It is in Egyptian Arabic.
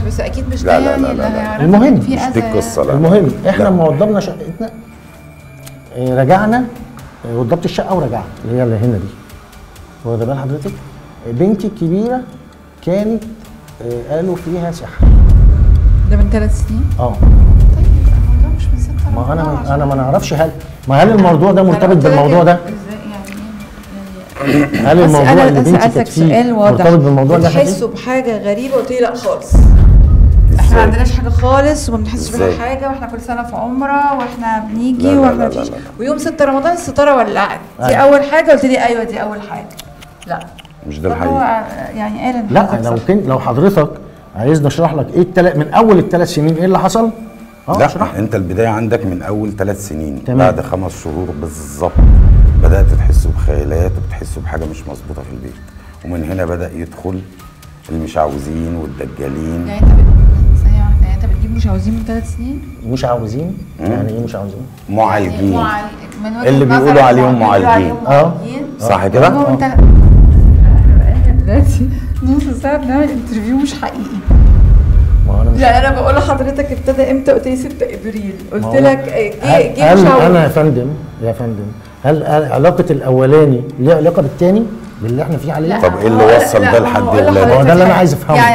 بس اكيد مش لا، ده لا، يعني لا، اللي لا، لا. هيعرفك المهم، إن في مش أذى دي يعني. القصة لا المهم احنا لا. لما وضبنا شقتنا آه، رجعنا آه، وضبت الشقه ورجعت اللي هي اللي هنا دي واخد بال حضرتك آه، بنتي الكبيره كانت آه، قالوا فيها سحر ده من ثلاث سنين اه طيب الموضوع مش من ست ما انا رمضان انا ما عشان- نعرفش هل ما هل الموضوع ده أنا مرتبط قلت لك بالموضوع ده ازاي يعني يعني هل بس الموضوع انا اللي بنتي سالتك كانت فيه سؤال واضح مرتبط بالموضوع اللي احنا فيه بتحسوا بحاجه غريبه قلت لي لا خالص احنا إزاي؟ ما عندناش حاجه خالص وما بنحسش إزاي؟ بيها حاجه واحنا كل سنه في عمره واحنا بنيجي لا، لا، واحنا لا، لا، مفيش لا، لا. ويوم 6 رمضان الستاره ولعت دي أيوة. اول حاجه قلت لي ايوه دي اول حاجه لا مش ده طب هو الحقيقي يعني قال ان لا حضرتك لو صح. كنت لو حضرتك عايزني اشرح لك ايه التل... من اول الثلاث سنين ايه اللي حصل؟ اه اشرح لا انت البدايه عندك من اول ثلاث سنين تمام. بعد خمس شهور بالظبط بدات تحس بخيالات وبتحس بحاجه مش مظبوطه في البيت ومن هنا بدا يدخل المشعوذين والدجالين يعني انت بت... ثانية واحدة، يعني انت بتجيب مشعوذين من ثلاث سنين؟ مش عاوزين مم. يعني ايه مش عاوزين؟ يعني معالجين معال- من وجهة اللي نظرك بيقولوا عليهم بيقولوا معالجين. عليهم اه. معالجين. صح كده؟ هو انت دلوقتي نص ساعة بنعمل انترفيو مش حقيقي ما انا مش لا انا بقول لحضرتك ابتدى امتى قلت لي 6 ابريل قلت ما هو- لك اه، هل, جه جه هل مشعوذ انا يا فندم يا فندم هل هل علاقه الاولاني ليها علاقه بالتاني باللي احنا فيه عليه؟ طب ايه اللي هو- وصل لا، ده ما هو لحد أقول ولادك؟ ما هو ده اللي انا لحضرتك عايز حاجة. افهمه. يعني